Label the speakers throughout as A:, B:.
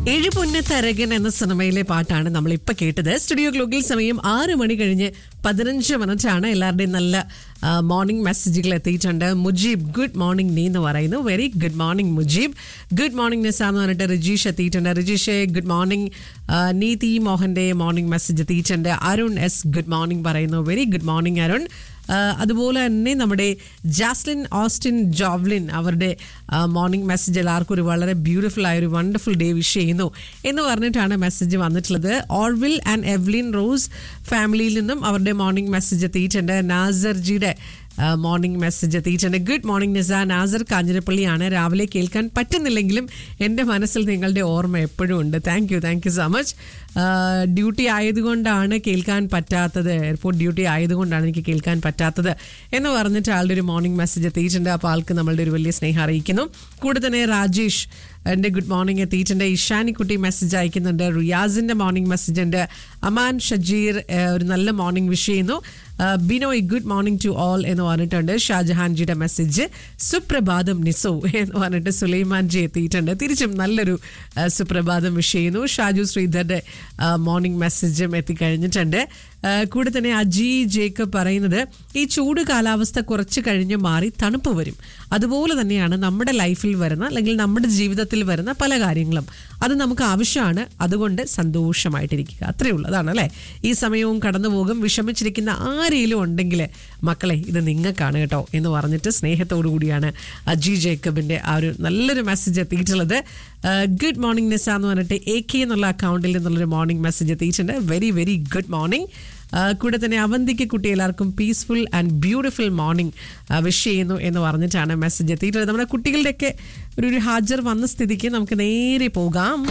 A: ഏഴ് പൊന്ന തരകൻ എന്ന സിനിമയിലെ പാട്ടാണ് നമ്മൾ ഇപ്പൊ കേട്ടത് സ്റ്റുഡിയോ ഗ്ലോക്കിൽ സമയം ആറ് മണി കഴിഞ്ഞ് പതിനഞ്ച് മിനിറ്റാണ് എല്ലാവരുടെയും നല്ല മോർണിംഗ് മെസ്സേജുകൾ എത്തിയിട്ടുണ്ട് മുജീബ് ഗുഡ് മോർണിംഗ് നീ എന്ന് പറയുന്നു very good morning Mujeeb good morning Nisa എന്ന് പറഞ്ഞിട്ട് റിജീഷ് എത്തിയിട്ടുണ്ട് റിജീഷെ ഗുഡ് മോർണിംഗ് നീതി മോഹന്റെ മോർണിംഗ് മെസ്സേജ് എത്തിയിട്ടുണ്ട് അരുൺ എസ് ഗുഡ് മോർണിംഗ് പറയുന്നു വെരി ഗുഡ് മോർണിംഗ് അരുൺ ആ, അതുപോലെ തന്നെ നമ്മുടെ ജാസ്ലിൻ ഓസ്റ്റിൻ ജോവ്ലിൻ അവരുടെ മോർണിംഗ് മെസ്സേജ് എല്ലാവർക്കും ഒരു വളരെ ബ്യൂട്ടിഫുൾ ആയ ഒരു വണ്ടർഫുൾ ഡേ വിഷ് ചെയ്യുന്നു എന്ന് പറഞ്ഞിട്ടാണ് മെസ്സേജ് വന്നിട്ടുള്ളത് ഓർവിൽ ആൻഡ് എവ്ലിൻ റോസ് ഫാമിലിയിൽ നിന്നും അവരുടെ മോർണിംഗ് മെസ്സേജ് എത്തിയിട്ടുണ്ട് നാസർജിയുടെ മോർണിംഗ് മെസ്സേജ് എത്തിയിട്ടുണ്ട് ഗുഡ് മോർണിംഗ് നിസ നാസർ കാഞ്ഞിരപ്പള്ളിയാണ് രാവിലെ കേൾക്കാൻ പറ്റുന്നില്ലെങ്കിലും എൻ്റെ മനസ്സിൽ നിങ്ങളുടെ ഓർമ്മ എപ്പോഴും ഉണ്ട് thank you thank you so much duty ആയതുകൊണ്ടാണ് കേൾക്കാൻ പറ്റാത്തത് എയർപോർട്ട് ഡ്യൂട്ടി ആയതുകൊണ്ടാണ് എനിക്ക് കേൾക്കാൻ പറ്റാത്തത് എന്ന് പറഞ്ഞിട്ട് ആളുടെ ഒരു മോർണിംഗ് മെസ്സേജ് എത്തിയിട്ടുണ്ട് അപ്പോൾ ആൾക്ക് നമ്മളുടെ ഒരു വലിയ സ്നേഹം അറിയിക്കുന്നു കൂടെ തന്നെ രാജേഷ് എൻ്റെ ഗുഡ് മോർണിംഗ് എത്തിയിട്ടുണ്ട് ഇഷാനിക്കുട്ടി മെസ്സേജ് അയക്കുന്നുണ്ട് റിയാസിൻ്റെ മോർണിംഗ് മെസ്സേജ് ഉണ്ട് അമാൻ ഷജീർ ഏഹ്, ഒരു നല്ല മോർണിംഗ് വിഷ് ചെയ്യുന്നു ഏഹ്, Binoy good morning to all എന്ന് പറഞ്ഞിട്ടുണ്ട് ഷാജഹാൻജിയുടെ മെസ്സേജ് സുപ്രഭാതം നിസോ എന്ന് പറഞ്ഞിട്ട് സുലൈമാൻ ജി എത്തിയിട്ടുണ്ട് തിരിച്ചും നല്ലൊരു ഏഹ്, സുപ്രഭാതം വിഷ് ചെയ്യുന്നു ഷാജു ശ്രീധരുടെ മോർണിംഗ് മെസ്സേജും എത്തിക്കഴിഞ്ഞിട്ടുണ്ട് ഏഹ്, കൂടെ തന്നെ അജി ജേക്കബ് പറയുന്നത് ഈ ചൂട് കാലാവസ്ഥ കുറച്ച് കഴിഞ്ഞ് മാറി തണുപ്പ് വരും അതുപോലെ തന്നെയാണ് നമ്മുടെ ലൈഫിൽ വരുന്ന അല്ലെങ്കിൽ നമ്മുടെ ജീവിതത്തിൽ വരുന്ന പല കാര്യങ്ങളും അത് നമുക്ക് ആവശ്യമാണ് അതുകൊണ്ട് സന്തോഷമായിട്ടിരിക്കുക അത്രയേ ഉള്ളൂ അതാണ് അല്ലേ ഈ സമയവും കടന്നു പോകും വിഷമിച്ചിരിക്കുന്ന ആരെങ്കിലും ഉണ്ടെങ്കിൽ മക്കളെ ഇത് നിങ്ങൾക്കാണ് കേട്ടോ എന്ന് പറഞ്ഞിട്ട് സ്നേഹത്തോടു കൂടിയാണ് അജി ജേക്കബിന്റെ ആ ഒരു നല്ലൊരു മെസ്സേജ് എത്തിയിട്ടുള്ളത് ഗുഡ് മോർണിംഗ് നിസ എന്ന് പറഞ്ഞിട്ട് എ കെ എന്നുള്ള അക്കൗണ്ടിൽ നിന്നുള്ളൊരു മോർണിംഗ് മെസ്സേജ് എത്തിയിട്ടുണ്ട് വെരി വെരി ഗുഡ് മോർണിംഗ് കൂടെ തന്നെ അവന്തിക്ക് കുട്ടി എല്ലാവർക്കും peaceful and beautiful morning wish ചെയ്യുന്നു എന്ന് പറഞ്ഞിട്ടാണ് മെസ്സേജ് എത്തിയിട്ടുള്ളത് നമ്മുടെ കുട്ടികളുടെയൊക്കെ ഒരു ഒരു ഹാജർ വന്ന സ്ഥിതിക്ക് നമുക്ക് നേരെ പോകാം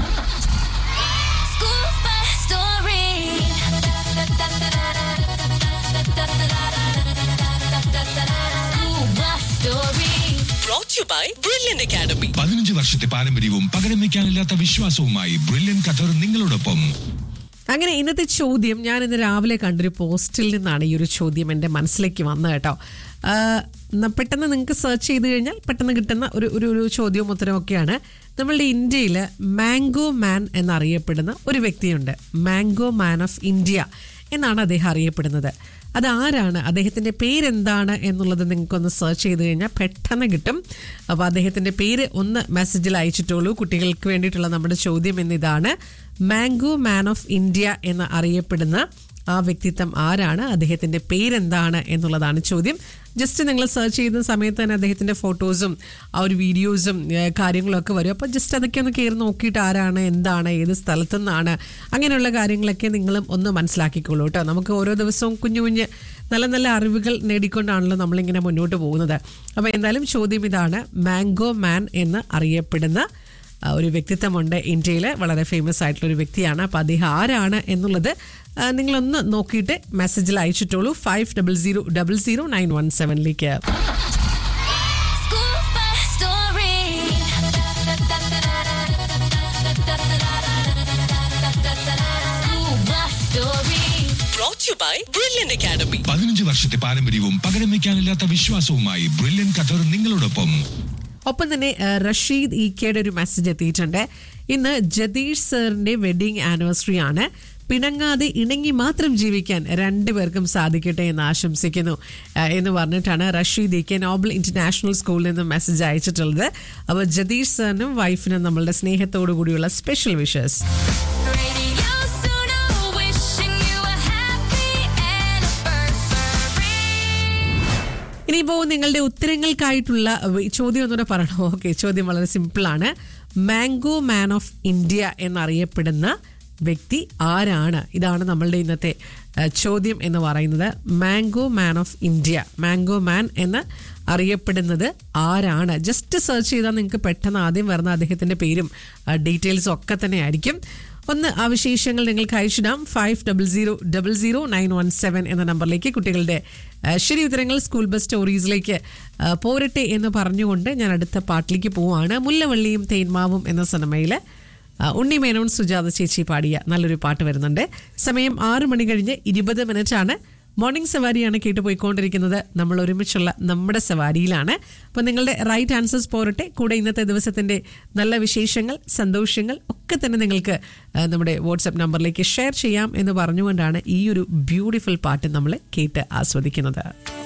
B: School bus story. School bus story.
C: brought to you by Brilliant Academy.
D: പതിനഞ്ച് വർഷത്തെ പാരമ്പര്യവും പകരം വയ്ക്കാനില്ലാത്ത വിശ്വാസവുമായി ബ്രില്യൻ ഖത്തർ നിങ്ങളോടൊപ്പം
A: അങ്ങനെ ഇന്നത്തെ ചോദ്യം ഞാൻ ഇന്ന് രാവിലെ കണ്ടൊരു പോസ്റ്റിൽ നിന്നാണ് ഈ ഒരു ചോദ്യം എൻ്റെ മനസ്സിലേക്ക് വന്നത് കേട്ടോ ആ, ന- പെട്ടെന്ന് നിങ്ങൾക്ക് സെർച്ച് ചെയ്ത് കഴിഞ്ഞാൽ പെട്ടെന്ന് കിട്ടുന്ന ഒരു ഒരു ഒരു ചോദ്യവും ഉത്തരവും ഒക്കെയാണ് നമ്മളുടെ ഇന്ത്യയിൽ മാംഗോ മാൻ എന്നറിയപ്പെടുന്ന ഒരു വ്യക്തിയുണ്ട് മാംഗോ മാൻ ഓഫ് ഇന്ത്യ എന്നാണ് അദ്ദേഹം അറിയപ്പെടുന്നത് അത് ആരാണ് അദ്ദേഹത്തിൻ്റെ പേരെന്താണ് എന്നുള്ളത് നിങ്ങൾക്കൊന്ന് സെർച്ച് ചെയ്ത് കഴിഞ്ഞാൽ പെട്ടെന്ന് കിട്ടും അപ്പോൾ അദ്ദേഹത്തിൻ്റെ പേര് ഒന്ന് മെസ്സേജിൽ അയച്ചിട്ടുള്ളൂ കുട്ടികൾക്ക് വേണ്ടിയിട്ടുള്ള നമ്മുടെ ചോദ്യം എന്നിതാണ് മാംഗോ മാൻ ഓഫ് ഇന്ത്യ എന്ന് അറിയപ്പെടുന്ന ആ വ്യക്തിത്വം ആരാണ് അദ്ദേഹത്തിൻ്റെ പേരെന്താണ് എന്നുള്ളതാണ് ചോദ്യം ജസ്റ്റ് നിങ്ങൾ സെർച്ച് ചെയ്യുന്ന സമയത്ത് തന്നെ അദ്ദേഹത്തിൻ്റെ ഫോട്ടോസും ആ ഒരു വീഡിയോസും ഏഹ്, കാര്യങ്ങളൊക്കെ വരും അപ്പോൾ ജസ്റ്റ് അതൊക്കെ ഒന്ന് കയറി നോക്കിയിട്ട് ആരാണ് എന്താണ് ഏത് സ്ഥലത്തു നിന്നാണ് അങ്ങനെയുള്ള കാര്യങ്ങളൊക്കെ നിങ്ങളും ഒന്ന് മനസ്സിലാക്കിക്കോളൂ കേട്ടോ നമുക്ക് ഓരോ ദിവസവും കുഞ്ഞു കുഞ്ഞ് നല്ല നല്ല അറിവുകൾ നേടിക്കൊണ്ടാണല്ലോ നമ്മളിങ്ങനെ മുന്നോട്ട് പോകുന്നത് അപ്പോൾ എന്തായാലും ചോദ്യം ഇതാണ് മാംഗോ മാൻ എന്ന് അറിയപ്പെടുന്ന ആ, ഒരു വ്യക്തിത്വമുണ്ട് ഇന്ത്യയിൽ വളരെ ഫേമസ് ആയിട്ടുള്ള ഒരു വ്യക്തിയാണ് അപ്പോൾ അദ്ദേഹം ആരാണ് എന്നുള്ളത് ആ, നിങ്ങളൊന്ന് നോക്കിയിട്ട് മെസ്സേജിൽ അയച്ചിട്ടുള്ളൂ five double zero double zero nine one സെവനിലേക്ക്
B: School bus story. School bus story.
C: Brought to you by Brilliant Academy.
D: പതിനഞ്ച് വർഷത്തെ പാരമ്പര്യവും പകരം വയ്ക്കാനില്ലാത്ത വിശ്വാസവുമായി ബ്രില്യൻ ഖത്തർ നിങ്ങളോടൊപ്പം
A: ഒപ്പം തന്നെ ആ, റഷീദ് ഇ കെയുടെ ഒരു മെസ്സേജ് എത്തിയിട്ടുണ്ട് ഇന്ന് ജതീഷ് സാറിന്റെ വെഡിങ് ആനിവേഴ്സറി ആണ് പിണങ്ങാതെ ഇണങ്ങി മാത്രം ജീവിക്കാൻ രണ്ടുപേർക്കും സാധിക്കട്ടെ എന്ന് ആശംസിക്കുന്നു ആ, എന്ന് പറഞ്ഞിട്ടാണ് Rasheed E K Nobel International സ്കൂളിൽ നിന്ന് മെസ്സേജ് അയച്ചിട്ടുള്ളത് അപ്പോൾ ജതീഷ് സാറിനും വൈഫിനും നമ്മളുടെ സ്നേഹത്തോടു കൂടിയുള്ള special wishes
B: Radio Suno, wishing you a happy anniversary.
A: ഇനിയിപ്പോൾ നിങ്ങളുടെ ഉത്തരങ്ങൾക്കായിട്ടുള്ള വ- ചോദ്യം ഒന്നുകൂടെ പറയണോ ഓക്കെ ചോദ്യം വളരെ സിമ്പിളാണ് മാംഗോ മാൻ ഓഫ് ഇന്ത്യ എന്നറിയപ്പെടുന്ന വ്യക്തി ആരാണ് ഇതാണ് നമ്മളുടെ ഇന്നത്തെ ആ, ചോദ്യം എന്ന് പറയുന്നത് mango man of India mango man എന്ന് അറിയപ്പെടുന്നത് ആരാണ് ജസ്റ്റ് സെർച്ച് ചെയ്താൽ നിങ്ങൾക്ക് പെട്ടെന്ന് ആദ്യം വരുന്ന അദ്ദേഹത്തിൻ്റെ പേരും ഡീറ്റെയിൽസും ഒക്കെ തന്നെ ആയിരിക്കും ഒന്ന് ആ വിശേഷങ്ങൾ നിങ്ങൾക്ക് അയച്ചിടാം five double zero double zero nine one seven എന്ന നമ്പറിലേക്ക് കുട്ടികളുടെ ആ, ശരി ഉത്തരങ്ങൾ സ്കൂൾ ബസ് സ്റ്റോറീസിലേക്ക് ആ, പോരട്ടെ എന്ന് പറഞ്ഞുകൊണ്ട് ഞാൻ അടുത്ത പാട്ടിലേക്ക് പോവാണ് മുല്ലവള്ളിയും തേന്മാവും എന്ന സിനിമയിൽ ഉണ്ണി മേനോൻ സുജാത ചേച്ചി പാടിയ നല്ലൊരു പാട്ട് വരുന്നുണ്ട് സമയം ആറ് മണി കഴിഞ്ഞ് ഇരുപത് മിനിറ്റ് ആണ് മോർണിംഗ് സവാരിയാണ് കേട്ട് പോയിക്കൊണ്ടിരിക്കുന്നത് നമ്മൾ ഒരുമിച്ചുള്ള നമ്മുടെ സവാരിയിലാണ് അപ്പോൾ നിങ്ങളുടെ റൈറ്റ് ആൻസേഴ്സ് പോരട്ടെ കൂടെ ഇന്നത്തെ ദിവസത്തിന്റെ നല്ല വിശേഷങ്ങൾ സന്തോഷങ്ങൾ ഒക്കെ തന്നെ നിങ്ങൾക്ക് ആ, നമ്മുടെ വാട്സപ്പ് നമ്പറിലേക്ക് ഷെയർ ചെയ്യാം എന്ന് പറഞ്ഞുകൊണ്ടാണ് ഈ ഒരു ബ്യൂട്ടിഫുൾ പാട്ട് നമ്മൾ കേട്ട് ആസ്വദിക്കുന്നത്